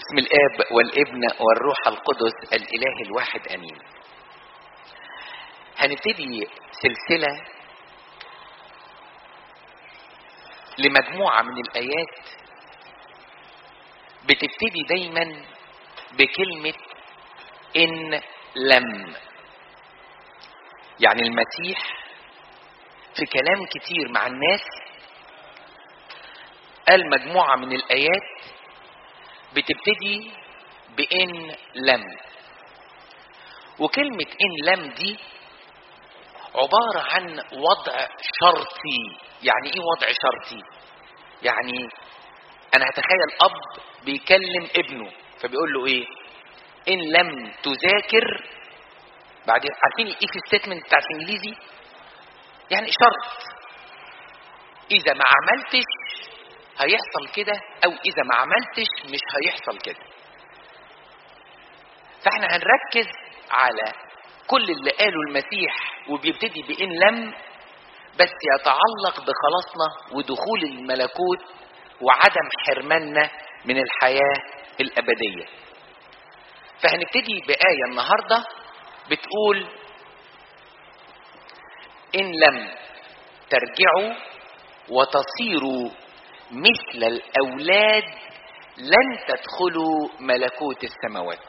باسم الاب والابن والروح القدس الاله الواحد امين هنبتدي سلسله لمجموعه من الايات بتبتدي دايما بكلمه ان لم يعني المسيح في كلام كتير مع الناس قال مجموعه من الايات بتبتدي بإن لم وكلمة إن لم دي عبارة عن وضع شرطي يعني إيه وضع شرطي يعني أنا هتخيل أب بيكلم ابنه فبيقول له إيه إن لم تذاكر بعدين عارفين إيه في ستيتمنت بتاع الإنجليزي يعني شرط إذا ما عملتش هيحصل كده او اذا ما عملتش مش هيحصل كده فاحنا هنركز على كل اللي قاله المسيح وبيبتدي بان لم بس يتعلق بخلاصنا ودخول الملكوت وعدم حرماننا من الحياة الأبدية فهنبتدي بآية النهاردة بتقول إن لم ترجعوا وتصيروا مثل الأولاد لن تدخلوا ملكوت السماوات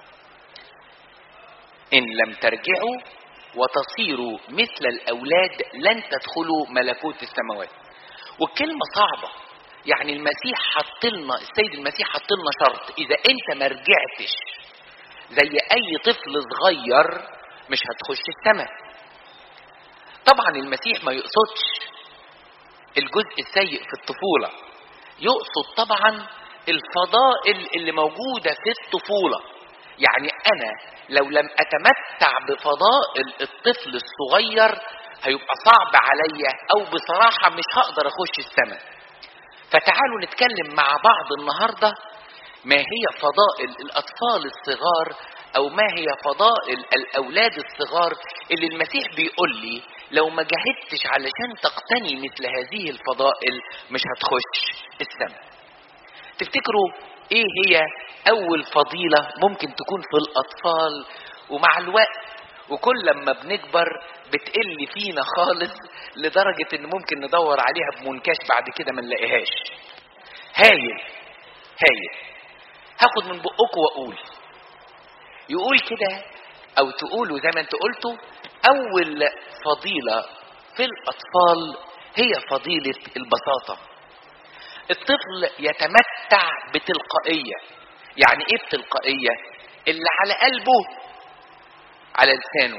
إن لم ترجعوا وتصيروا مثل الأولاد لن تدخلوا ملكوت السماوات والكلمة صعبة يعني المسيح حط لنا السيد المسيح حط لنا شرط إذا أنت ما رجعتش زي أي طفل صغير مش هتخش السماء طبعا المسيح ما يقصدش الجزء السيء في الطفولة يقصد طبعا الفضائل اللي موجودة في الطفولة يعني أنا لو لم أتمتع بفضائل الطفل الصغير هيبقى صعب عليا أو بصراحة مش هقدر أخش السماء فتعالوا نتكلم مع بعض النهاردة ما هي فضائل الأطفال الصغار أو ما هي فضائل الأولاد الصغار اللي المسيح بيقول لي لو ما جاهدتش علشان تقتني مثل هذه الفضائل مش هتخش السماء تفتكروا ايه هي اول فضيلة ممكن تكون في الاطفال ومع الوقت وكل لما بنكبر بتقل فينا خالص لدرجة ان ممكن ندور عليها بمنكاش بعد كده ما نلاقيهاش هايل هايل هاخد من بقكم واقول يقول كده او تقولوا زي ما انتوا قلتوا اول فضيلة في الاطفال هي فضيلة البساطة الطفل يتمتع بتلقائية يعني ايه بتلقائية اللي على قلبه على لسانه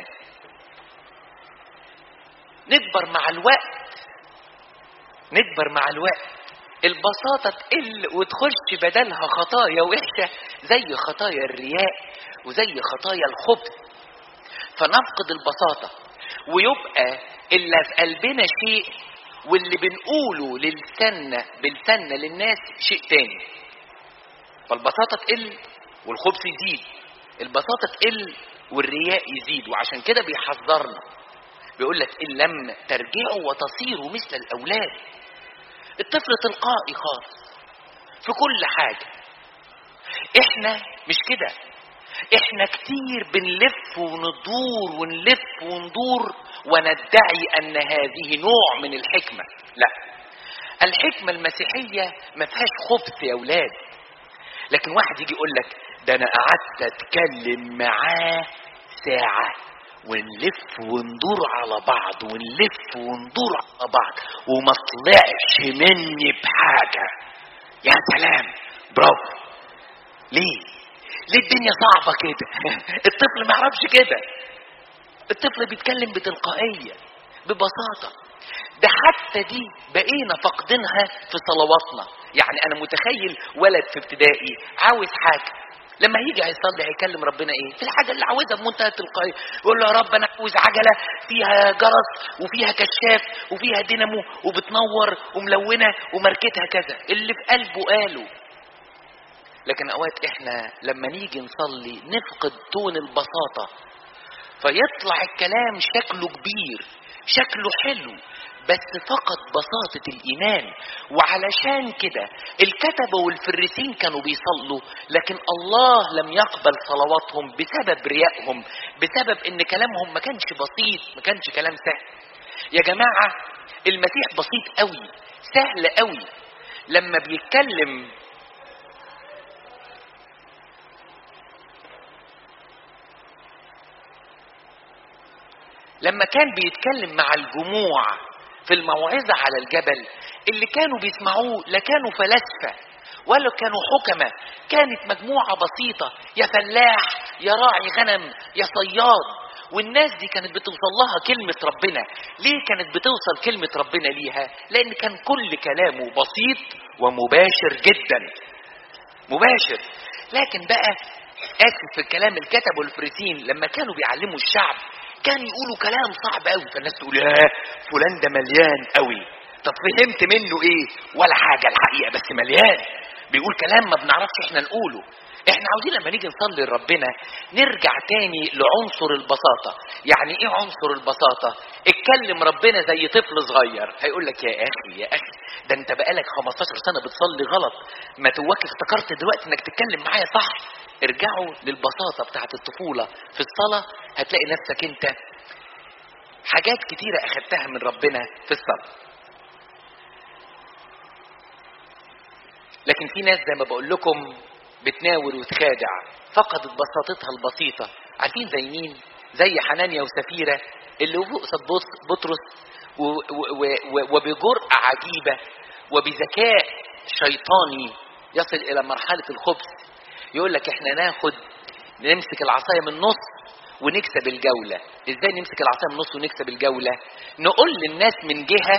نكبر مع الوقت نكبر مع الوقت البساطة تقل وتخش بدلها خطايا وحشة زي خطايا الرياء وزي خطايا الخبث فنفقد البساطة ويبقى اللي في قلبنا شيء واللي بنقوله للسنة بالسنة للناس شيء تاني فالبساطة تقل والخبث يزيد البساطة تقل والرياء يزيد وعشان كده بيحذرنا بيقول لك إن لم ترجعوا وتصيروا مثل الأولاد الطفل تلقائي خالص في كل حاجة احنا مش كده احنا كتير بنلف وندور ونلف وندور وندعي ان هذه نوع من الحكمة لا الحكمة المسيحية ما فيهاش خبث يا اولاد لكن واحد يجي يقول لك ده انا قعدت اتكلم معاه ساعة ونلف وندور على بعض ونلف وندور على بعض وما طلعش مني بحاجة يا سلام برافو ليه ليه الدنيا صعبة كده الطفل ما يعرفش كده الطفل بيتكلم بتلقائية ببساطة ده حتى دي بقينا فاقدينها في صلواتنا يعني انا متخيل ولد في ابتدائي عاوز حاجة لما يجي هيصلي هيكلم ربنا ايه في الحاجه اللي عاوزها بمنتهى التلقائيه يقول له يا رب انا عاوز عجله فيها جرس وفيها كشاف وفيها دينامو وبتنور وملونه وماركتها كذا اللي في قلبه قاله لكن اوقات احنا لما نيجي نصلي نفقد تون البساطه فيطلع الكلام شكله كبير شكله حلو بس فقط بساطة الإيمان وعلشان كده الكتبة والفريسين كانوا بيصلوا لكن الله لم يقبل صلواتهم بسبب ريائهم بسبب إن كلامهم ما كانش بسيط ما كانش كلام سهل يا جماعة المسيح بسيط قوي سهل قوي لما بيتكلم لما كان بيتكلم مع الجموع في الموعظة على الجبل اللي كانوا بيسمعوه لا كانوا فلاسفة ولا كانوا حكمة كانت مجموعة بسيطة يا فلاح يا راعي غنم يا صياد والناس دي كانت بتوصل لها كلمة ربنا ليه كانت بتوصل كلمة ربنا ليها لأن كان كل كلامه بسيط ومباشر جدا مباشر لكن بقى آسف في الكلام الكتب والفريسين لما كانوا بيعلموا الشعب كان يقولوا كلام صعب قوي فالناس تقول يا فلان ده مليان قوي طب فهمت منه ايه ولا حاجة الحقيقة بس مليان بيقول كلام ما بنعرفش احنا نقوله احنا عاوزين لما نيجي نصلي لربنا نرجع تاني لعنصر البساطة يعني ايه عنصر البساطة اتكلم ربنا زي طفل صغير هيقول لك يا اخي يا اخي ده انت بقالك 15 سنة بتصلي غلط ما تواك افتكرت دلوقتي انك تتكلم معايا صح ارجعوا للبساطة بتاعت الطفولة في الصلاة هتلاقي نفسك انت حاجات كتيرة اخدتها من ربنا في الصلاة لكن في ناس زي ما بقول لكم بتناول وتخادع فقدت بساطتها البسيطة عارفين زي مين زي حنانيا وسفيرة اللي وفوق قصاد بطرس وبجرأة عجيبة وبذكاء شيطاني يصل إلى مرحلة الخبث يقول لك احنا ناخد نمسك العصاية من النص ونكسب الجولة ازاي نمسك العصاية من النص ونكسب الجولة نقول للناس من جهة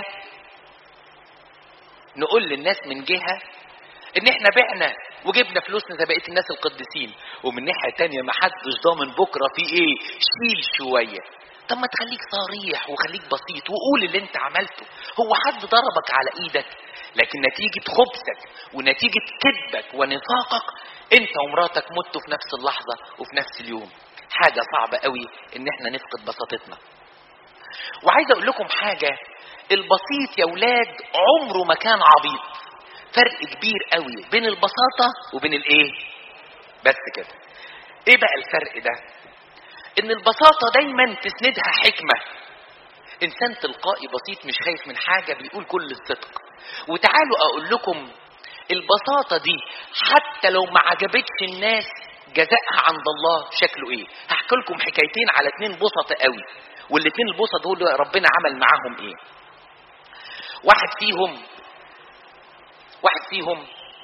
نقول للناس من جهة ان احنا بعنا وجبنا فلوسنا زي بقيه الناس القديسين ومن ناحيه تانية ما حدش ضامن بكره في ايه شيل شويه طب ما تخليك صريح وخليك بسيط وقول اللي انت عملته هو حد ضربك على ايدك لكن نتيجة خبثك ونتيجة كذبك ونفاقك انت ومراتك متوا في نفس اللحظة وفي نفس اليوم حاجة صعبة قوي ان احنا نفقد بساطتنا وعايز اقول لكم حاجة البسيط يا ولاد عمره ما كان عبيط فرق كبير قوي بين البساطة وبين الايه بس كده ايه بقى الفرق ده ان البساطة دايما تسندها حكمة انسان تلقائي بسيط مش خايف من حاجة بيقول كل الصدق وتعالوا اقول لكم البساطة دي حتى لو ما عجبتش الناس جزائها عند الله شكله ايه هحكي لكم حكايتين على اتنين بسطة قوي والاتنين البسط دول ربنا عمل معاهم ايه واحد فيهم واحد فيهم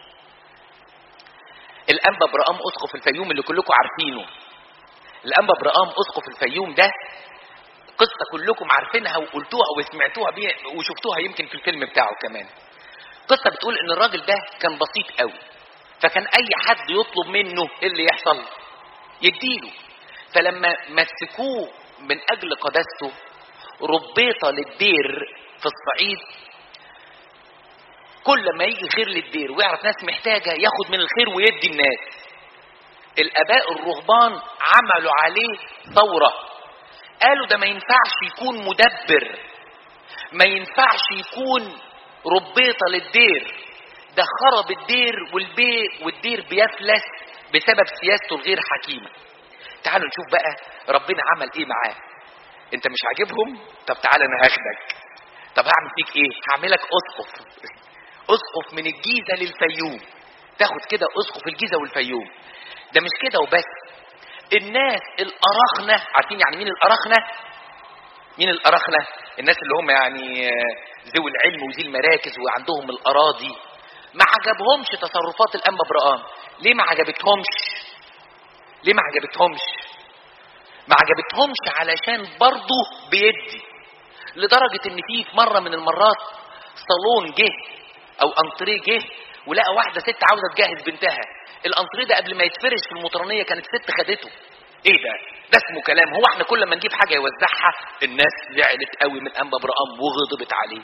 الانبا برقام اسقف الفيوم اللي كلكم عارفينه الانبا برقام اسقف الفيوم ده قصة كلكم عارفينها وقلتوها وسمعتوها بيه وشفتوها يمكن في الفيلم بتاعه كمان قصة بتقول ان الراجل ده كان بسيط قوي فكان اي حد يطلب منه ايه اللي يحصل يديله فلما مسكوه من اجل قداسته ربيطة للدير في الصعيد كل ما يجي خير للدير ويعرف ناس محتاجة ياخد من الخير ويدي الناس الاباء الرهبان عملوا عليه ثورة قالوا ده ما ينفعش يكون مدبر ما ينفعش يكون ربيطة للدير ده خرب الدير والبيت والدير بيفلس بسبب سياسته الغير حكيمة تعالوا نشوف بقى ربنا عمل ايه معاه انت مش عاجبهم طب تعال انا هاخدك طب هعمل فيك ايه هعملك اسقف اسقف من الجيزة للفيوم تاخد كده اسقف الجيزة والفيوم ده مش كده وبس الناس الأراخنة عارفين يعني مين الأراخنة مين الأراخنة الناس اللي هم يعني ذوي العلم وذي المراكز وعندهم الأراضي ما عجبهمش تصرفات الأنبا برقام ليه ما عجبتهمش ليه ما عجبتهمش ما عجبتهمش علشان برضه بيدي لدرجة ان في في مرة من المرات صالون جه او انطريه جه ولقى واحدة ست عاوزة تجهز بنتها الانطريه ده قبل ما يتفرش في المطرانية كانت ست خدته ايه ده ده اسمه كلام هو احنا كل ما نجيب حاجة يوزعها الناس زعلت قوي من انبا برقام وغضبت عليه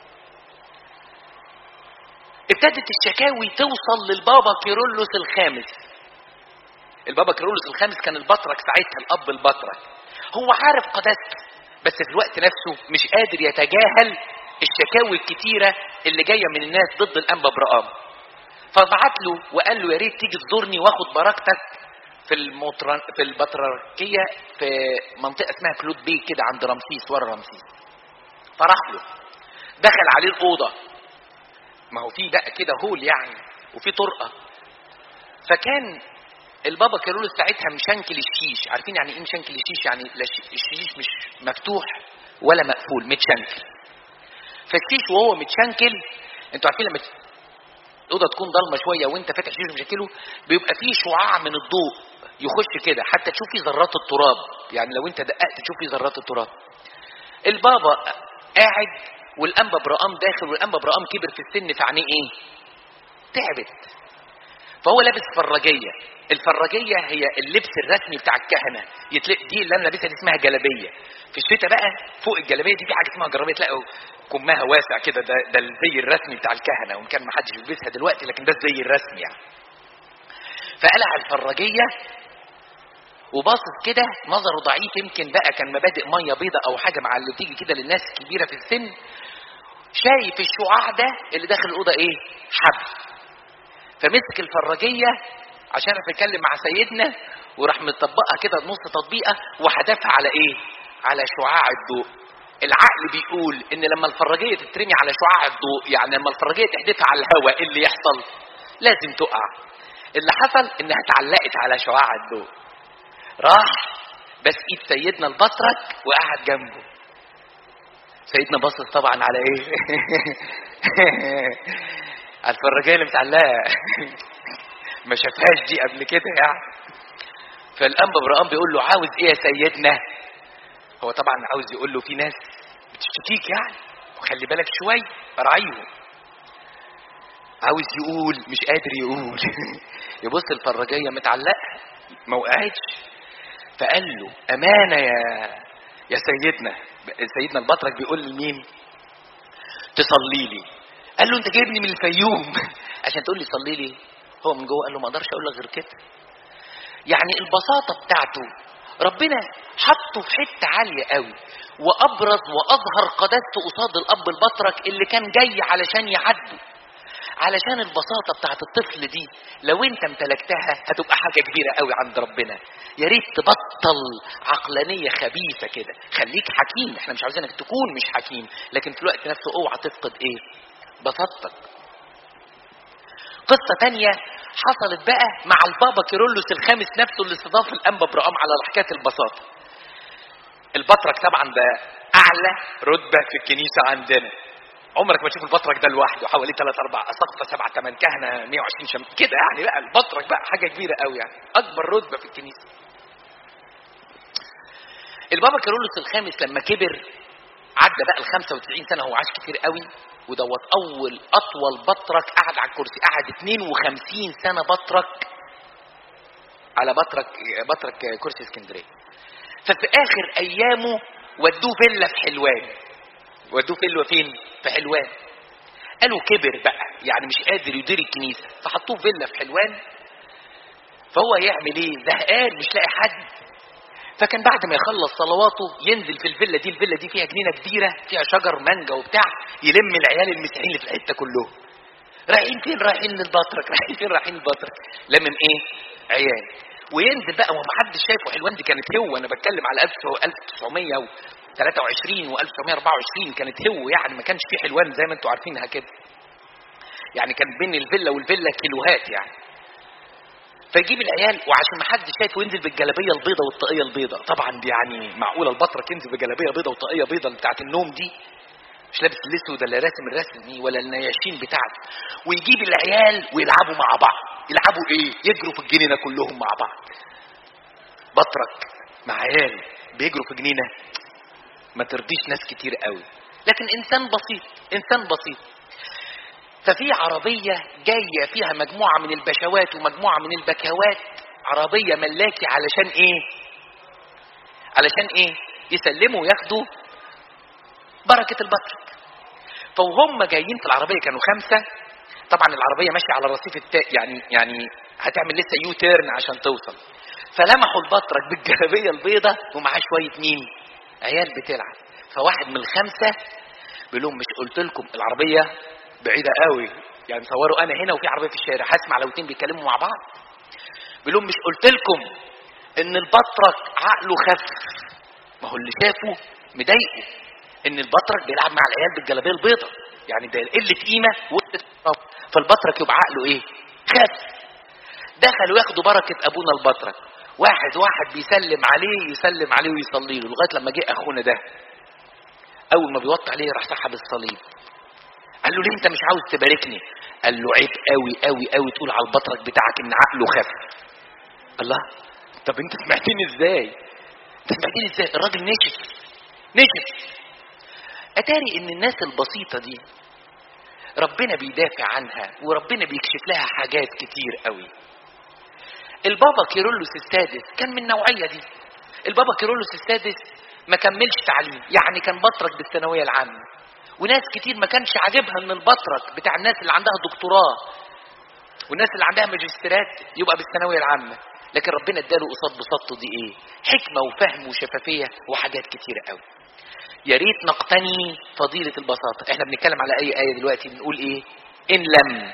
ابتدت الشكاوي توصل للبابا كيرلس الخامس البابا كيرلس الخامس كان البطرك ساعتها الاب البطرك هو عارف قداسته بس في الوقت نفسه مش قادر يتجاهل الشكاوي الكتيرة اللي جاية من الناس ضد الأنبا برقام فبعت له وقال له يا ريت تيجي تزورني واخد بركتك في المطرن في البطريركية في منطقة اسمها كلود بي كده عند رمسيس ورا رمسيس فراح له دخل عليه الأوضة ما هو في بقى كده هول يعني وفي طرقة فكان البابا كيرلس ساعتها مشنكل الشيش عارفين يعني ايه مشنكل الشيش يعني لا ش- الشيش مش مفتوح ولا مقفول متشنكل فالشيش وهو متشنكل انتوا عارفين لما الاوضه تكون ضلمه شويه وانت فاتح شيش مشكله بيبقى فيه شعاع من الضوء يخش كده حتى تشوفي ذرات التراب يعني لو انت دققت تشوفي ذرات التراب البابا قاعد والانبا برقام داخل والانبا برقام كبر في السن فعينيه ايه تعبت فهو لابس فراجيه الفراجيه هي اللبس الرسمي بتاع الكهنه يتلاقي دي اللي انا لابسها دي اسمها جلابيه في الشتاء بقى فوق الجلابيه دي في حاجه اسمها جرابيه تلاقوا كمها واسع كده ده ده الزي الرسمي بتاع الكهنه وان كان ما حدش بيلبسها دلوقتي لكن ده الزي الرسمي يعني فقلع الفراجيه وباصص كده نظره ضعيف يمكن بقى كان مبادئ ميه بيضة او حاجه مع اللي تيجي كده للناس الكبيره في السن شايف الشعاع ده اللي داخل الاوضه ايه حبل فمسك الفراجيه عشان يعرف يتكلم مع سيدنا وراح مطبقها كده نص تطبيقه وحدفها على ايه على شعاع الضوء العقل بيقول ان لما الفراجيه تترمي على شعاع الضوء يعني لما الفراجيه تحدفها على الهواء ايه اللي يحصل لازم تقع اللي حصل انها اتعلقت على شعاع الضوء راح بس ايد سيدنا البطرك وقعد جنبه سيدنا باصص طبعا على ايه على الفراجيه اللي متعلقه ما شافهاش دي قبل كده يعني فالانبا برقام بيقول له عاوز ايه يا سيدنا هو طبعا عاوز يقول له في ناس بتشتكيك يعني وخلي بالك شوي راعيهم عاوز يقول مش قادر يقول يبص الفراجيه متعلقه ما وقعتش فقال له امانه يا يا سيدنا سيدنا البطرك بيقول لمين تصلي لي قال له انت جايبني من الفيوم عشان تقول لي صلي لي هو من جوه قال له ما اقدرش اقول لك غير كده يعني البساطه بتاعته ربنا حطه في حته عاليه قوي وابرز واظهر قداسته قصاد الاب البطرك اللي كان جاي علشان يعدي علشان البساطه بتاعت الطفل دي لو انت امتلكتها هتبقى حاجه كبيره قوي عند ربنا يا ريت تبطل عقلانيه خبيثه كده خليك حكيم احنا مش عاوزينك تكون مش حكيم لكن في الوقت نفسه اوعى تفقد ايه بساطتك قصة تانية حصلت بقى مع البابا كيرلس الخامس نفسه اللي استضاف الأنبا برقام على حكاية البساطة. البطرك طبعا ده أعلى رتبة في الكنيسة عندنا. عمرك ما تشوف البطرك ده لوحده حوالي 3 4 اساقفه 7 8 كهنه 120 شم كده يعني بقى البطرك بقى حاجه كبيره قوي يعني اكبر رتبه في الكنيسه. البابا كيرلس الخامس لما كبر عدى بقى ال 95 سنه هو عاش كتير قوي ودوت اول اطول بطرك قعد على الكرسي قعد 52 سنه بطرك على بطرك بطرك كرسي اسكندريه ففي اخر ايامه ودوه فيلا في حلوان ودوه فيلا فين في حلوان قالوا كبر بقى يعني مش قادر يدير الكنيسه فحطوه في فيلا في حلوان فهو يعمل ايه زهقان مش لاقي حد فكان بعد ما يخلص صلواته ينزل في الفيلا دي الفيلا دي فيها جنينه كبيره فيها شجر مانجا وبتاع يلم العيال المسيحيين اللي في الحته كلهم رايحين فين رايحين للبطرك رايحين فين رايحين للبطرك لمم ايه عيال وينزل بقى وما حدش شايفه حلوان دي كانت هو انا بتكلم على 1923 و1924 كانت هو يعني ما كانش في حلوان زي ما انتم عارفينها كده يعني كان بين الفيلا والفيلا كيلوهات يعني فيجيب العيال وعشان ما حدش شايفه ينزل بالجلابيه البيضاء والطاقيه البيضاء طبعا دي يعني معقوله البطرك ينزل بجلابيه بيضاء وطاقيه بيضاء بتاعت النوم دي مش لابس الاسود اللي راسم الرسم دي ولا النياشين بتاعته ويجيب العيال ويلعبوا مع بعض يلعبوا ايه يجروا في الجنينه كلهم مع بعض بطرك مع عيال بيجروا في جنينه ما ترضيش ناس كتير قوي لكن انسان بسيط انسان بسيط ففي عربية جاية فيها مجموعة من البشوات ومجموعة من البكوات عربية ملاكي علشان ايه علشان ايه يسلموا وياخدوا بركة البطرك فوهم جايين في العربية كانوا خمسة طبعا العربية ماشية على الرصيف التا يعني يعني هتعمل لسه يو تيرن عشان توصل فلمحوا البطرك بالجلابية البيضة ومعاه شوية مين عيال بتلعب فواحد من الخمسة بيقول لهم مش قلت لكم العربيه بعيده قوي يعني تصوروا انا هنا وفي عربيه في الشارع هسمع لو اتنين بيتكلموا مع بعض بيقول لهم مش قلت لكم ان البطرك عقله خف ما هو اللي شافه مضايقه ان البطرك بيلعب مع العيال بالجلابيه البيضاء يعني ده قله قيمه وقت فالبطرك يبقى عقله ايه خف دخلوا ياخدوا بركه ابونا البطرك واحد واحد بيسلم عليه يسلم عليه ويصلي له لغايه لما جه اخونا ده اول ما بيوطي عليه راح سحب الصليب قال له ليه انت مش عاوز تباركني قال له عيب قوي قوي قوي تقول على البطرك بتاعك ان عقله خف الله طب انت سمعتني ازاي انت سمعتني ازاي الراجل نشف نشف اتاري ان الناس البسيطه دي ربنا بيدافع عنها وربنا بيكشف لها حاجات كتير قوي البابا كيرلس السادس كان من النوعيه دي البابا كيرلس السادس ما كملش تعليم يعني كان بطرك بالثانويه العامه وناس كتير ما كانش عاجبها ان البطرك بتاع الناس اللي عندها دكتوراه والناس اللي عندها ماجستيرات يبقى بالثانويه العامه لكن ربنا اداله قصاد بساطته دي ايه حكمه وفهم وشفافيه وحاجات كتيره قوي يا ريت نقتني فضيله البساطه احنا بنتكلم على اي ايه دلوقتي بنقول ايه ان لم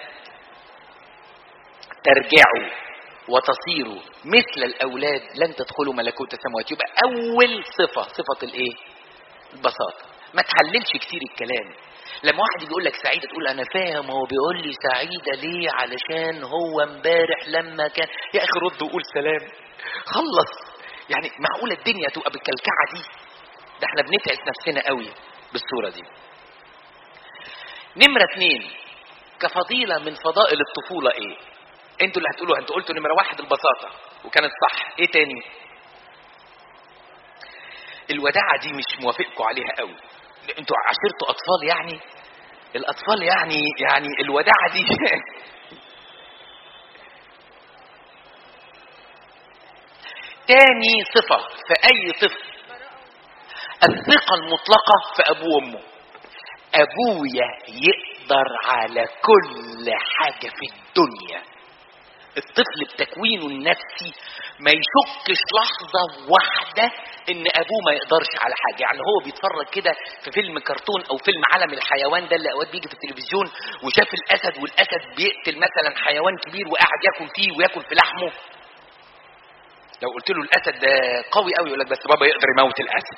ترجعوا وتصيروا مثل الاولاد لن تدخلوا ملكوت السماوات يبقى اول صفه صفه الايه البساطه ما تحللش كتير الكلام لما واحد يجي يقول لك سعيده تقول انا فاهم هو بيقول لي سعيده ليه علشان هو امبارح لما كان يا اخي رد وقول سلام خلص يعني معقوله الدنيا تبقى بالكلكعه دي ده احنا بنتعس نفسنا قوي بالصوره دي نمره اتنين كفضيله من فضائل الطفوله ايه انتوا اللي هتقولوا انتوا قلتوا نمره واحد البساطه وكانت صح ايه تاني الوداعه دي مش موافقكم عليها قوي انتوا عاشرتوا اطفال يعني الاطفال يعني يعني الوداعه دي تاني صفة في أي طفل الثقة المطلقة في أبوه وأمه أبويا يقدر على كل حاجة في الدنيا الطفل بتكوينه النفسي ما يشكش لحظة واحدة ان ابوه ما يقدرش على حاجة يعني هو بيتفرج كده في فيلم كرتون او فيلم عالم الحيوان ده اللي اوقات بيجي في التلفزيون وشاف الاسد والاسد بيقتل مثلا حيوان كبير وقاعد ياكل فيه وياكل في لحمه لو قلت له الاسد ده قوي قوي يقول لك بس بابا يقدر يموت الاسد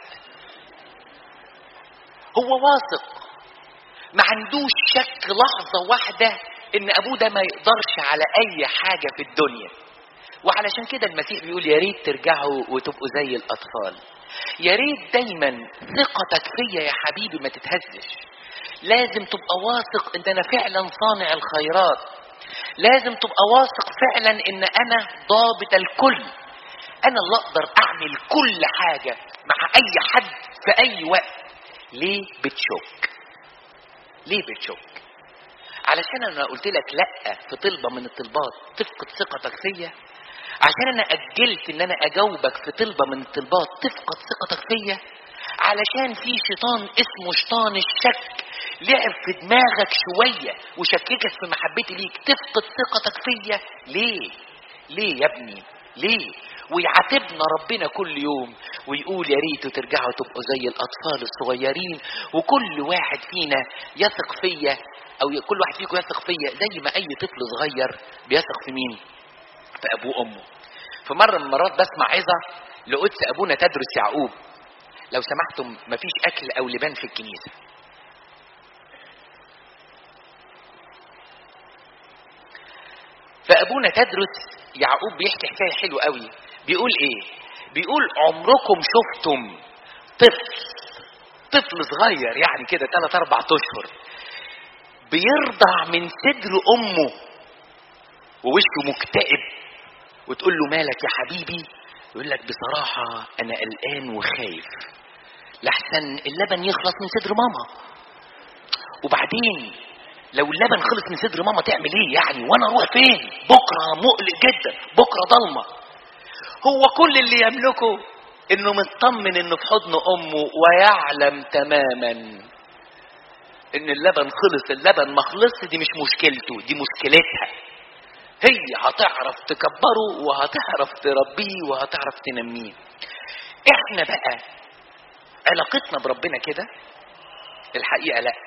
هو واثق ما عندوش شك لحظة واحدة ان ابوه ده ما يقدرش على اي حاجة في الدنيا وعلشان كده المسيح بيقول يا ريت ترجعوا وتبقوا زي الاطفال يا ريت دايما ثقتك فيا يا حبيبي ما تتهزش لازم تبقى واثق ان انا فعلا صانع الخيرات لازم تبقى واثق فعلا ان انا ضابط الكل انا اللي اقدر اعمل كل حاجة مع اي حد في اي وقت ليه بتشك ليه بتشك علشان انا قلت لك لا في طلبة من الطلبات تفقد ثقتك فيا عشان انا اجلت ان انا اجاوبك في طلبة من الطلبات تفقد ثقتك فيا علشان في شيطان اسمه شيطان الشك لعب في دماغك شوية وشككك في محبتي ليك تفقد ثقتك فيا ليه ليه يا ابني ليه ويعاتبنا ربنا كل يوم ويقول يا ريت ترجعوا تبقوا زي الاطفال الصغيرين وكل واحد فينا يثق فيا او كل واحد فيكم يثق فيا زي ما اي طفل صغير بيثق في مين في ابوه وامه في مره من المرات بسمع عظه لقدس ابونا تدرس يعقوب لو سمحتم مفيش اكل او لبان في الكنيسه فابونا تدرس يعقوب بيحكي حكايه حلوه قوي بيقول ايه بيقول عمركم شفتم طفل طفل صغير يعني كده 3 4 اشهر بيرضع من صدر امه ووشه مكتئب وتقول له مالك يا حبيبي يقول لك بصراحة أنا قلقان وخايف لحسن اللبن يخلص من صدر ماما وبعدين لو اللبن خلص من صدر ماما تعمل ايه يعني وانا اروح فين بكره مقلق جدا بكره ضلمه هو كل اللي يملكه انه مطمن انه في حضن امه ويعلم تماما ان اللبن خلص اللبن ما خلص دي مش مشكلته دي مشكلتها هي هتعرف تكبره وهتعرف تربيه وهتعرف تنميه احنا بقى علاقتنا بربنا كده الحقيقه لا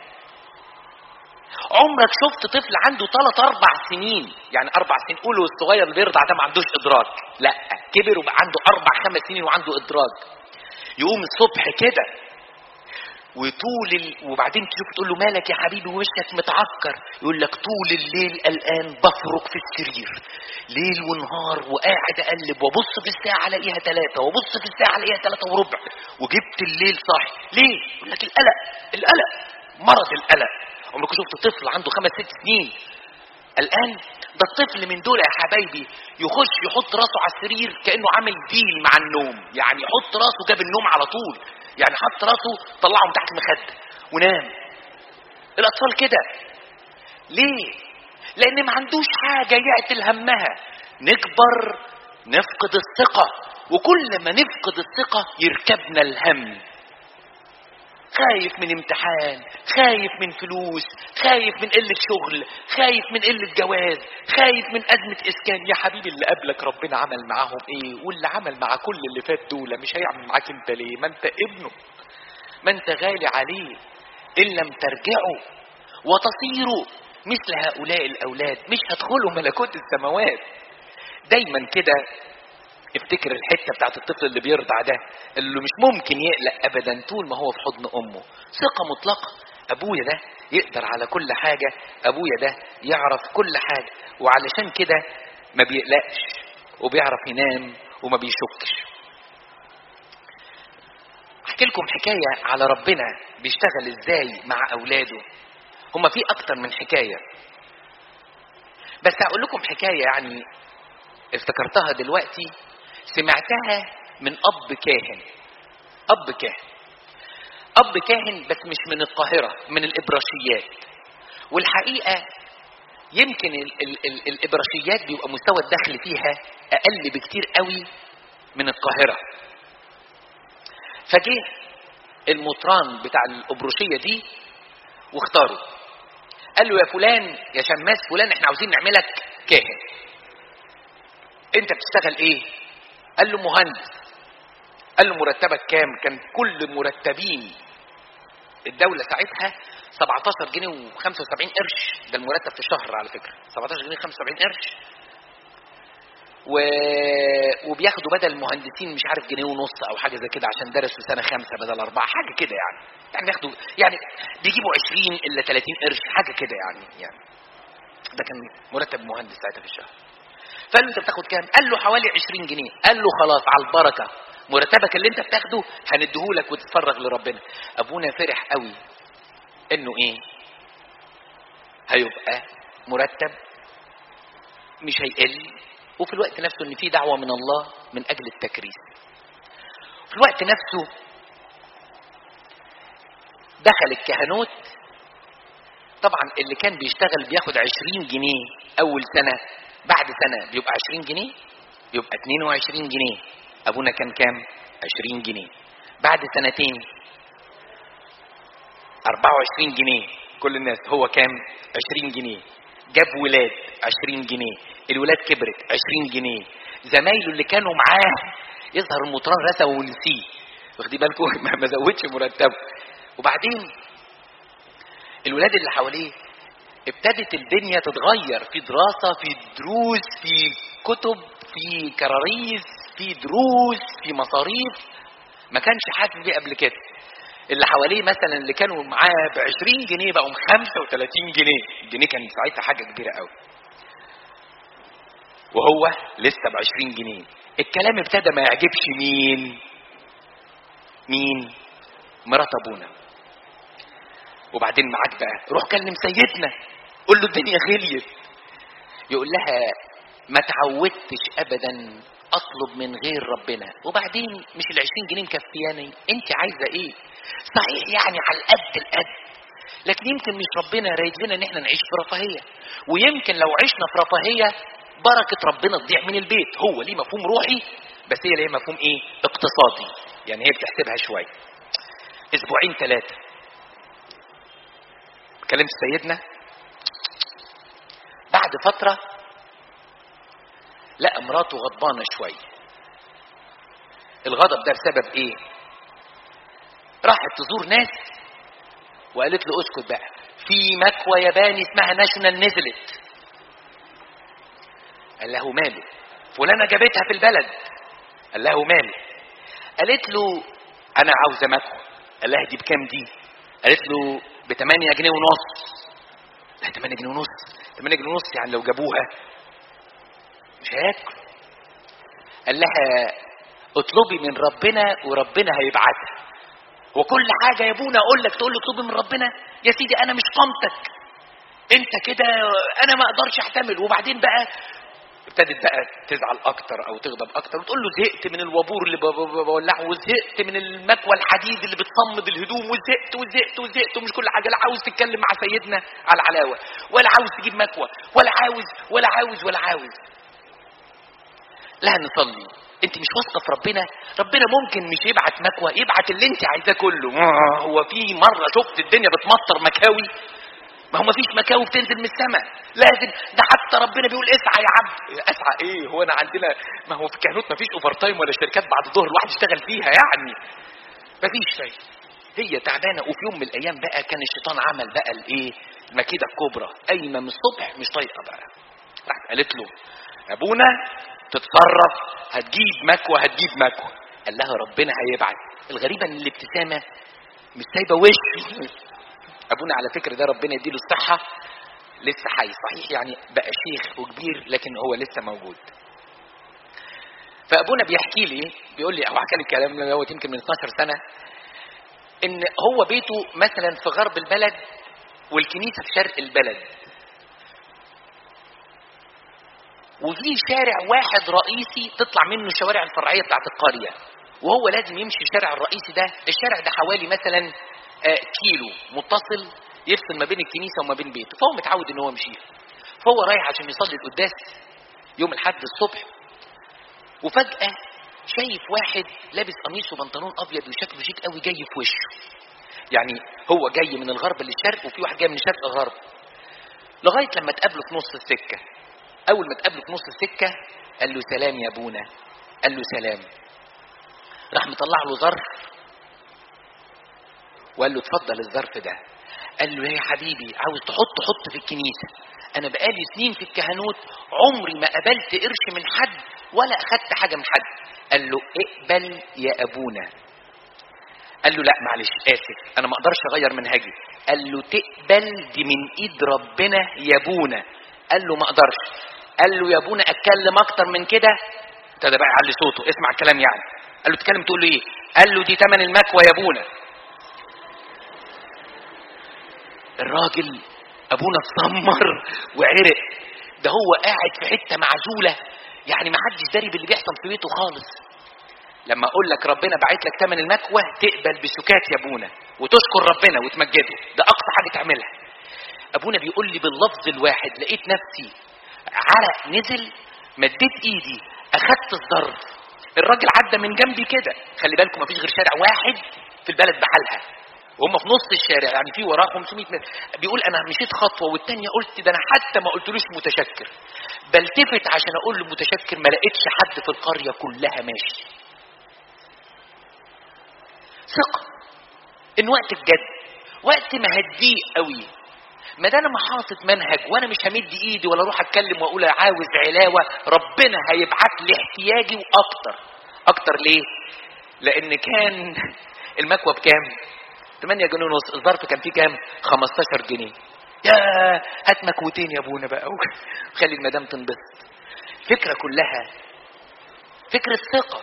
عمرك شفت طفل عنده ثلاث اربع سنين يعني اربع سنين قولوا الصغير اللي بيرضع ده ما عندوش ادراك لا كبر وبقى عنده اربع خمس سنين وعنده ادراك يقوم الصبح كده وطول ال... وبعدين تشوف تقول له مالك يا حبيبي وشك متعكر يقول لك طول الليل قلقان بفرك في السرير ليل ونهار وقاعد اقلب وابص في الساعه الاقيها ثلاثه وابص في الساعه الاقيها ثلاثه وربع وجبت الليل صاحي ليه؟ يقول لك القلق القلق مرض القلق عمرك شفت طفل عنده خمس ست سنين الان ده الطفل من دول يا حبايبي يخش يحط راسه على السرير كانه عامل ديل مع النوم يعني يحط راسه جاب النوم على طول يعني حط راسه طلعه من تحت المخده ونام الاطفال كده ليه لان ما عندوش حاجه يعتل همها نكبر نفقد الثقه وكل ما نفقد الثقه يركبنا الهم خايف من امتحان خايف من فلوس خايف من قلة شغل خايف من قلة جواز خايف من أزمة إسكان يا حبيبي اللي قبلك ربنا عمل معاهم إيه واللي عمل مع كل اللي فات دول مش هيعمل معاك أنت ليه ما أنت ابنه ما أنت غالي عليه إن لم ترجعوا وتصيروا مثل هؤلاء الأولاد مش هتدخلوا ملكوت السماوات دايما كده افتكر الحته بتاعت الطفل اللي بيرضع ده اللي مش ممكن يقلق ابدا طول ما هو في حضن امه ثقه مطلقه ابويا ده يقدر على كل حاجه ابويا ده يعرف كل حاجه وعلشان كده ما بيقلقش وبيعرف ينام وما بيشكش احكي لكم حكايه على ربنا بيشتغل ازاي مع اولاده هما في اكتر من حكايه بس هقول لكم حكايه يعني افتكرتها دلوقتي سمعتها من اب كاهن اب كاهن اب كاهن بس مش من القاهره من الابراشيات والحقيقه يمكن ال ال ال الابراشيات بيبقى مستوى الدخل فيها اقل بكتير قوي من القاهره فجه المطران بتاع الابروشيه دي واختاروا قال له يا فلان يا شماس فلان احنا عاوزين نعملك كاهن انت بتشتغل ايه قال له مهندس قال له مرتبك كام كان كل مرتبين الدولة ساعتها 17 جنيه و75 قرش ده المرتب في الشهر على فكرة 17 جنيه 75 قرش و... وبياخدوا بدل المهندسين مش عارف جنيه ونص او حاجه زي كده عشان درسوا سنه خمسه بدل اربعه حاجه كده يعني يعني بياخدوا يعني بيجيبوا 20 الا 30 قرش حاجه كده يعني يعني ده كان مرتب مهندس ساعتها في الشهر فقال له انت بتاخد كام؟ قال له حوالي 20 جنيه قال له خلاص على البركه مرتبك اللي انت بتاخده هنديهولك وتتفرغ لربنا ابونا فرح قوي انه ايه هيبقى مرتب مش هيقل وفي الوقت نفسه ان في دعوه من الله من اجل التكريس في الوقت نفسه دخل الكهنوت طبعا اللي كان بيشتغل بياخد 20 جنيه اول سنه بعد سنه بيبقى 20 جنيه يبقى 22 جنيه ابونا كان كام 20 جنيه بعد سنتين 24 جنيه كل الناس هو كام 20 جنيه جاب ولاد 20 جنيه الولاد كبرت 20 جنيه زمايله اللي كانوا معاه يظهر المطران رسى ونسيه واخدي بالكم ما زودش مرتبه وبعدين الولاد اللي حواليه ابتدت الدنيا تتغير في دراسة في دروس في كتب في كراريس في دروس في مصاريف ما كانش حاسس بيه قبل كده اللي حواليه مثلا اللي كانوا معاه ب 20 جنيه بقوا 35 جنيه الجنيه كان ساعتها حاجه كبيره قوي وهو لسه ب 20 جنيه الكلام ابتدى ما يعجبش مين مين مرات ابونا وبعدين معاك بقى روح كلم سيدنا قول له الدنيا غليت يقول لها ما تعودتش ابدا اطلب من غير ربنا وبعدين مش ال 20 جنيه مكفياني انت عايزه ايه صحيح يعني على القد القد لكن يمكن مش ربنا رايد لنا ان احنا نعيش في رفاهيه ويمكن لو عشنا في رفاهيه بركه ربنا تضيع من البيت هو ليه مفهوم روحي بس هي ليه مفهوم ايه اقتصادي يعني هي بتحسبها شويه اسبوعين ثلاثه كلمت سيدنا بعد فتره لقى مراته غضبانه شويه الغضب ده بسبب ايه راحت تزور ناس وقالت له اسكت بقى في مكوى ياباني اسمها ناشونال نزلت قال له ماله فلانه جابتها في البلد قال له ماله قالت له انا عاوزه مكوى قال لها دي بكام دي قالت له ب 8 جنيه ونص لا 8 جنيه ونص 8 جنيه ونص يعني لو جابوها مش هياكلوا قال لها اطلبي من ربنا وربنا هيبعتها وكل حاجه يا ابونا اقول لك تقول لي اطلبي من ربنا يا سيدي انا مش قامتك انت كده انا ما اقدرش احتمل وبعدين بقى ابتدت بقى تزعل اكتر او تغضب اكتر وتقول له زهقت من الوابور اللي ب- ب- بولعه وزهقت من المكوى الحديد اللي بتصمد الهدوم وزهقت وزهقت وزهقت ومش كل حاجه لا عاوز تتكلم مع سيدنا على العلاوه ولا عاوز تجيب مكوى ولا عاوز ولا عاوز ولا عاوز لا نصلي انت مش واثقه في ربنا ربنا ممكن مش يبعت مكوى يبعت اللي انت عايزاه كله آه، هو في مره شفت الدنيا بتمطر مكاوي ما هو مفيش مكاوي بتنزل من السماء لازم ده حتى ربنا بيقول اسعى يا عبد اسعى ايه هو انا عندنا ما هو في الكهنوت مفيش اوفر تايم ولا شركات بعد الظهر الواحد يشتغل فيها يعني مفيش شيء هي تعبانه وفي يوم من الايام بقى كان الشيطان عمل بقى الايه المكيده الكبرى قايمه من الصبح مش طايقه بقى راحت قالت له ابونا تتصرف هتجيب مكوى هتجيب مكوى قال لها ربنا هيبعت الغريبه ان الابتسامه مش سايبه وشه ابونا على فكره ده ربنا يديله الصحه لسه حي صحيح يعني بقى شيخ وكبير لكن هو لسه موجود فابونا بيحكي لي بيقول لي او حكى لي الكلام دوت يمكن من 12 سنه ان هو بيته مثلا في غرب البلد والكنيسه في شرق البلد وفي شارع واحد رئيسي تطلع منه الشوارع الفرعيه بتاعت القريه وهو لازم يمشي الشارع الرئيسي ده الشارع ده حوالي مثلا آه، كيلو متصل يفصل ما بين الكنيسه وما بين بيته فهو متعود ان هو يمشي فهو رايح عشان يصلي القداس يوم الحد الصبح وفجاه شايف واحد لابس قميص وبنطلون ابيض وشكله شيك قوي جاي في وشه يعني هو جاي من الغرب للشرق وفي واحد جاي من الشرق للغرب لغايه لما تقابله في نص السكه اول ما تقابله في نص السكه قال له سلام يا ابونا قال له سلام راح مطلع له ظرف وقال له اتفضل الظرف ده قال له يا حبيبي عاوز تحط حط في الكنيسه انا بقالي سنين في الكهنوت عمري ما قبلت قرش من حد ولا اخدت حاجه من حد قال له اقبل يا ابونا قال له لا معلش اسف انا ما اقدرش اغير منهجي قال له تقبل دي من ايد ربنا يا ابونا قال له ما اقدرش قال له يا ابونا اتكلم اكتر من كده ابتدى بقى يعلي صوته اسمع الكلام يعني قال له تتكلم تقول له ايه قال له دي تمن المكوى يا ابونا الراجل ابونا اتسمر وعرق ده هو قاعد في حته معزوله يعني ما حدش داري باللي بيحصل في بيته خالص لما اقول لك ربنا باعت لك ثمن المكوى تقبل بسكات يا ابونا وتشكر ربنا وتمجده ده اقصى حاجه تعملها ابونا بيقول لي باللفظ الواحد لقيت نفسي عرق نزل مديت ايدي اخدت الظرف الراجل عدى من جنبي كده خلي بالكم مفيش غير شارع واحد في البلد بحالها وهم في نص الشارع يعني في وراه 500 متر بيقول انا مشيت خطوه والتانيه قلت ده انا حتى ما قلتلوش متشكر بلتفت عشان اقول له متشكر ما لقيتش حد في القريه كلها ماشي ثقه ان وقت الجد وقت ما هتضيق قوي ما ده انا ما حاطط منهج وانا مش همد ايدي ولا اروح اتكلم واقول عاوز علاوه ربنا هيبعت لي احتياجي واكتر اكتر ليه لان كان المكوى بكام 8 جنيه ونص الظرف كان فيه كام 15 جنيه يا هات مكوتين يا ابونا بقى وخلي المدام تنبسط الفكره كلها فكره ثقه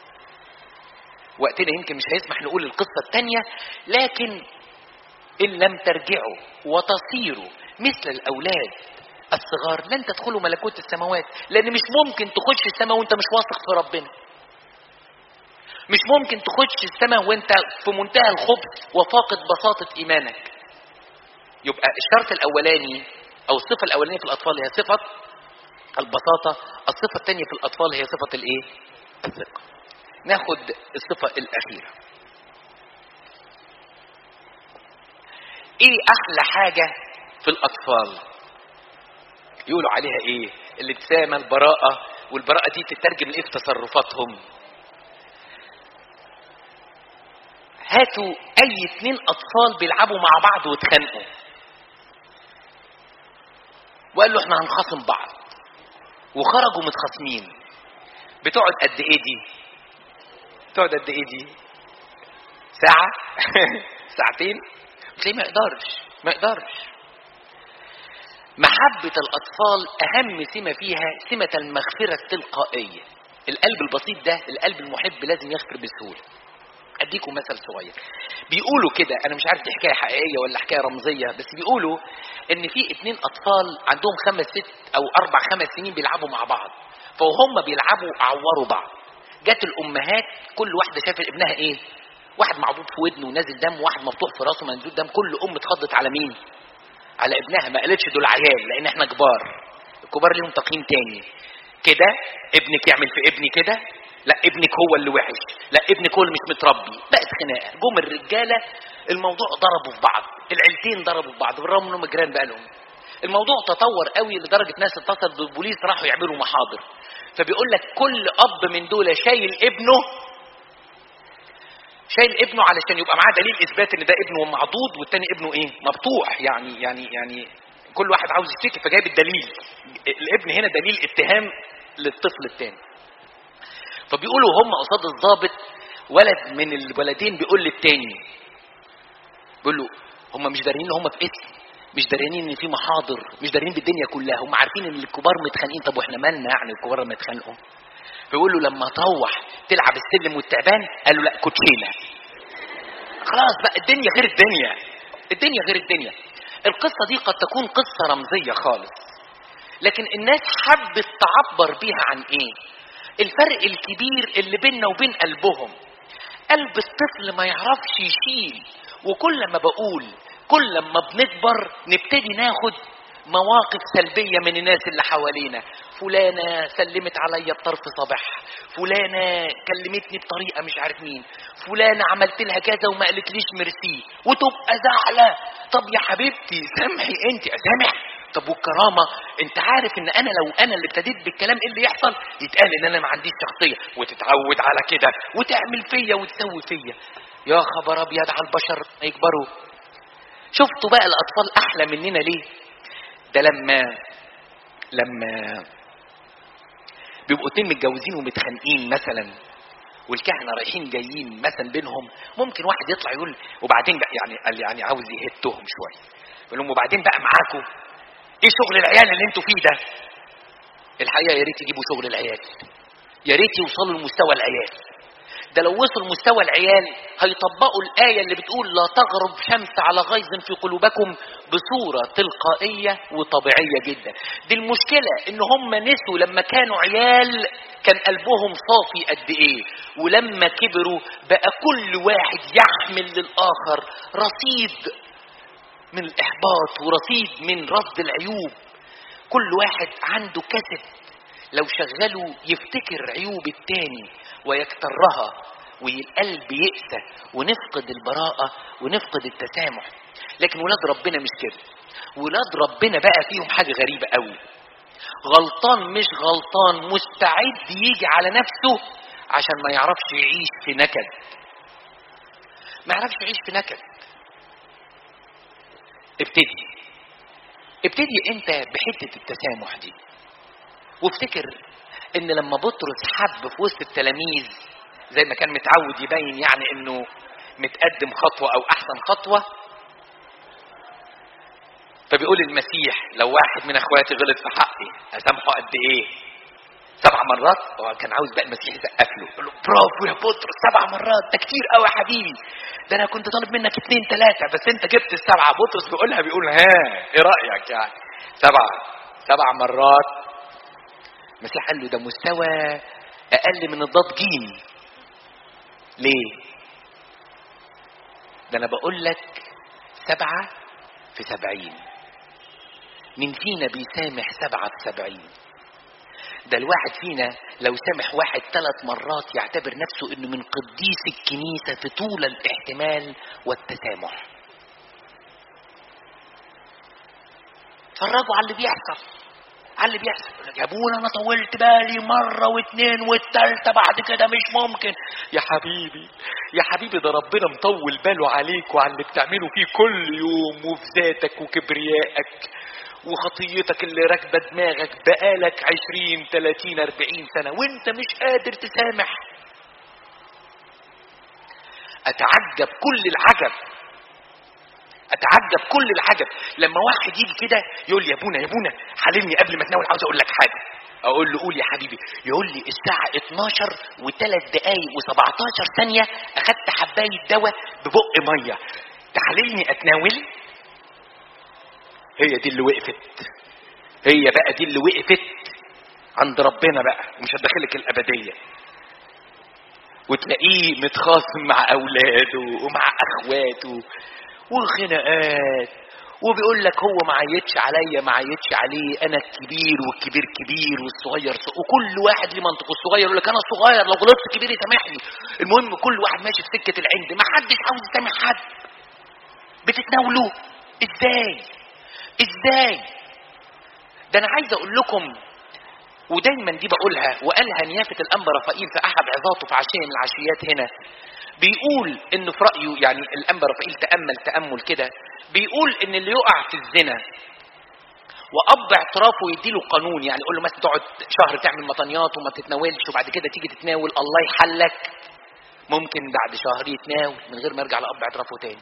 وقتنا يمكن مش هيسمح نقول القصه الثانيه لكن ان لم ترجعوا وتصيروا مثل الاولاد الصغار لن تدخلوا ملكوت السماوات لان مش ممكن تخش السماء وانت مش واثق في ربنا مش ممكن تخش السماء وانت في منتهى الخبث وفاقد بساطة ايمانك يبقى الشرط الاولاني او الصفة الاولانية في الاطفال هي صفة البساطة الصفة الثانية في الاطفال هي صفة الايه الثقة ناخد الصفة الاخيرة ايه احلى حاجة في الاطفال يقولوا عليها ايه الابتسامة البراءة والبراءة دي تترجم لايه في تصرفاتهم هاتوا اي اتنين اطفال بيلعبوا مع بعض واتخانقوا وقال له احنا هنخاصم بعض وخرجوا متخاصمين بتقعد قد ايه دي بتقعد قد ايه دي ساعة ساعتين تلاقيه ما يقدرش ما يقدرش محبة الأطفال أهم سمة فيها سمة المغفرة التلقائية القلب البسيط ده القلب المحب لازم يغفر بسهولة اديكم مثل صغير بيقولوا كده انا مش عارف دي حكايه حقيقيه ولا حكايه رمزيه بس بيقولوا ان في اتنين اطفال عندهم خمس ست او اربع خمس سنين بيلعبوا مع بعض فوهم بيلعبوا عوروا بعض جت الامهات كل واحده شافت ابنها ايه واحد معضوض في ودنه ونازل دم واحد مفتوح في راسه منزول دم كل ام اتخضت على مين على ابنها ما قالتش دول عيال لان احنا كبار الكبار ليهم تقييم تاني كده ابنك يعمل في ابني كده لا ابنك هو اللي وحش لا ابنك هو اللي مش متربي بقت خناقه جم الرجاله الموضوع ضربوا في بعض العيلتين ضربوا في بعض بالرغم انهم جيران بقى لهم الموضوع تطور قوي لدرجه ناس اتصلت بالبوليس راحوا يعملوا محاضر فبيقول لك كل اب من دول شايل ابنه شايل ابنه علشان يبقى معاه دليل اثبات ان ده ابنه معضوض والتاني ابنه ايه مفتوح يعني يعني يعني كل واحد عاوز يشتكي فجايب الدليل الابن هنا دليل اتهام للطفل التاني فبيقولوا هم قصاد الضابط ولد من الولدين بيقول للتاني بيقول له هم مش دارين ان هم في اسم مش دارين ان في محاضر مش دارين بالدنيا كلها هم عارفين ان الكبار متخانقين طب واحنا مالنا يعني الكبار لما يتخانقوا فيقول له لما تروح تلعب السلم والتعبان قال له لا كوتشينه خلاص بقى الدنيا غير الدنيا الدنيا غير الدنيا القصه دي قد تكون قصه رمزيه خالص لكن الناس حبت تعبر بيها عن ايه الفرق الكبير اللي بيننا وبين قلبهم قلب الطفل ما يعرفش يشيل وكل ما بقول كل ما بنكبر نبتدي ناخد مواقف سلبية من الناس اللي حوالينا فلانة سلمت عليا بطرف صباحها فلانة كلمتني بطريقة مش عارف مين فلانة عملت لها كذا وما قالتليش ميرسي وتبقى زعلة طب يا حبيبتي سامحي انت اسامح طب والكرامة انت عارف ان انا لو انا اللي ابتديت بالكلام ايه اللي يحصل يتقال ان انا ما عنديش شخصية وتتعود على كده وتعمل فيا وتسوي فيا يا خبر ابيض على البشر ما يكبروا شفتوا بقى الاطفال احلى مننا ليه ده لما لما بيبقوا اتنين متجوزين ومتخانقين مثلا والكهنه رايحين جايين مثلا بينهم ممكن واحد يطلع يقول وبعدين بقى يعني قال يعني عاوز يهتهم شويه يقول لهم وبعدين بقى معاكم ايه شغل العيال اللي انتوا فيه ده الحقيقه يا ريت يجيبوا شغل العيال يا ريت يوصلوا لمستوى العيال ده لو وصلوا لمستوى العيال هيطبقوا الآية اللي بتقول لا تغرب شمس على غيظ في قلوبكم بصورة تلقائية وطبيعية جدا دي المشكلة ان هم نسوا لما كانوا عيال كان قلبهم صافي قد ايه ولما كبروا بقى كل واحد يحمل للآخر رصيد من الإحباط ورصيد من رصد العيوب كل واحد عنده كسب لو شغله يفتكر عيوب التاني ويكترها والقلب يقسى ونفقد البراءة ونفقد التسامح لكن ولاد ربنا مش كده ولاد ربنا بقى فيهم حاجة غريبة قوي غلطان مش غلطان مستعد يجي على نفسه عشان ما يعرفش يعيش في نكد ما يعرفش يعيش في نكد ابتدي ابتدي انت بحتة التسامح دي وافتكر ان لما بطرس حب في وسط التلاميذ زي ما كان متعود يبين يعني انه متقدم خطوة او احسن خطوة فبيقول المسيح لو واحد من اخواتي غلط في حقي اسامحه قد ايه سبع مرات هو كان عاوز بقى المسيح يسقف له يقول له برافو يا بطرس سبع مرات ده كتير قوي يا حبيبي ده انا كنت طالب منك اتنين تلاتة بس انت جبت السبعة بطرس بيقولها بيقول ها ايه رأيك يعني سبعة سبع مرات المسيح قال له ده مستوى اقل من الضاد جيم ليه ده انا بقول لك سبعة في سبعين مين فينا بيسامح سبعة في سبعين ده الواحد فينا لو سامح واحد ثلاث مرات يعتبر نفسه انه من قديس الكنيسة في طول الاحتمال والتسامح اتفرجوا على اللي بيحصل على اللي بيحصل يقول لك يا ابونا انا طولت بالي مره واثنين والثالثه بعد كده مش ممكن يا حبيبي يا حبيبي ده ربنا مطول باله عليك وعلى اللي بتعمله فيه كل يوم وفي ذاتك وكبريائك وخطيتك اللي راكبه دماغك بقالك عشرين تلاتين اربعين سنه وانت مش قادر تسامح اتعجب كل العجب اتعجب كل العجب لما واحد يجي كده يقول لي يا ابونا يا ابونا حللني قبل ما تناول عاوز اقول لك حاجه اقول له قول يا حبيبي يقول لي الساعه 12 و3 دقايق و17 ثانيه اخدت حبايه دواء ببق ميه تحللني اتناول هي دي اللي وقفت هي بقى دي اللي وقفت عند ربنا بقى مش هتدخلك الابديه وتلاقيه متخاصم مع اولاده ومع اخواته وخناقات وبيقول لك هو ما عيتش عليا ما عيتش عليه انا الكبير والكبير كبير والصغير صغير وكل واحد ليه منطقه الصغير يقول لك انا صغير لو غلطت كبير يسامحني المهم كل واحد ماشي في سكه العند ما حدش عاوز يسامح حد بتتناولوا ازاي ازاي ده انا عايز اقول لكم ودايما دي بقولها وقالها نيافة الأنبا رفائيل في أحد عظاته في عشية من العشيات هنا بيقول إنه في رأيه يعني الأنبا رفائيل تأمل تأمل كده بيقول إن اللي يقع في الزنا وأب اعترافه يديله قانون يعني يقول له مثلا تقعد شهر تعمل مطنيات وما تتناولش وبعد كده تيجي تتناول الله يحلك ممكن بعد شهر يتناول من غير ما يرجع لأب اعترافه تاني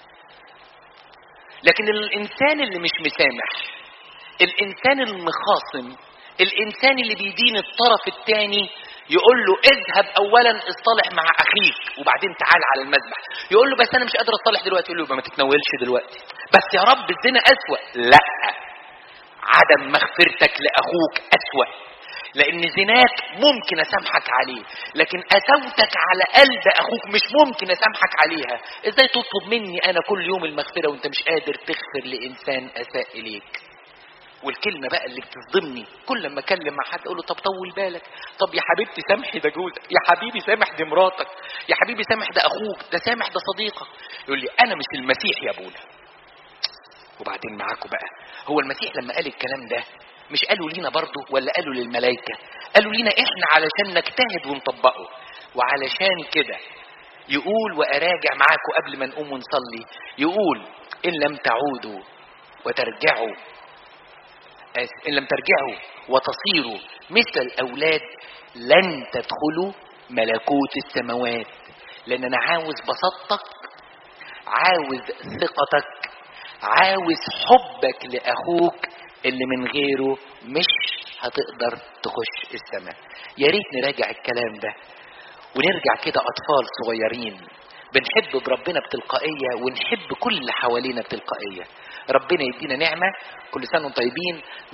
لكن الإنسان اللي مش مسامح الإنسان المخاصم الانسان اللي بيدين الطرف الثاني يقول له اذهب اولا اصطلح مع اخيك وبعدين تعال على المذبح يقول له بس انا مش قادر اصطلح دلوقتي يقول له يبقى ما تتناولش دلوقتي بس يا رب الزنا اسوا لا عدم مغفرتك لاخوك اسوا لان زناك ممكن اسامحك عليه لكن اسوتك على قلب اخوك مش ممكن اسامحك عليها ازاي تطلب مني انا كل يوم المغفره وانت مش قادر تغفر لانسان اساء اليك والكلمه بقى اللي بتصدمني كل لما اكلم مع حد اقول له طب طول بالك طب يا حبيبتي سامحي ده جوزك يا حبيبي سامح دي مراتك يا حبيبي سامح ده اخوك ده سامح ده صديقك يقول لي انا مش المسيح يا ابونا وبعدين معاكم بقى هو المسيح لما قال الكلام ده مش قالوا لينا برضه ولا قالوا للملائكه قالوا لينا احنا علشان نجتهد ونطبقه وعلشان كده يقول واراجع معاكم قبل ما نقوم ونصلي يقول ان لم تعودوا وترجعوا إن لم ترجعوا وتصيروا مثل الأولاد لن تدخلوا ملكوت السماوات لأن أنا عاوز بساطتك عاوز ثقتك عاوز حبك لأخوك اللي من غيره مش هتقدر تخش السماء يا ريت نراجع الكلام ده ونرجع كده أطفال صغيرين بنحب بربنا بتلقائية ونحب كل اللي حوالينا بتلقائية ربنا يدينا نعمة كل سنة وانتم طيبين